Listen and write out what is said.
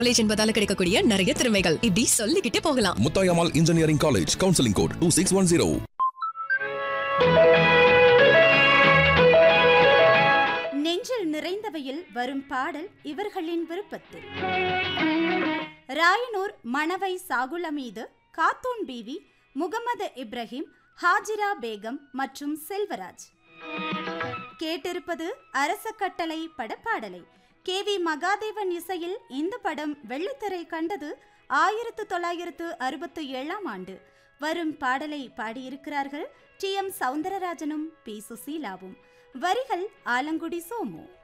college என்பதால கிடைக்கக்கூடிய நிறைய திறமைகள் இப்படி சொல்லிக்கிட்டே போகலாம் Muthayammal engineering college counselling code two six one zero நெஞ்சில் நிறைந்தவையில் வரும் பாடல் இவர்களின் விருப்பத்தில் ராயனூர் மணவை சாகுல மீது காத்தூன் பீவி முகமது இப்ராஹிம் ஹாஜிரா பேகம் மற்றும் செல்வராஜ் கேட்டிருப்பது அரச கட்டளை படப்பாடலை கே வி மகாதேவன் இசையில் இந்த படம் வெள்ளித்திரை கண்டது ஆயிரத்து தொள்ளாயிரத்து அறுபத்து ஏழாம் ஆண்டு வரும் பாடலை பாடியிருக்கிறார்கள் டி எம் சவுந்தரராஜனும் பி சுசீலாவும் வரிகள் ஆலங்குடி சோமு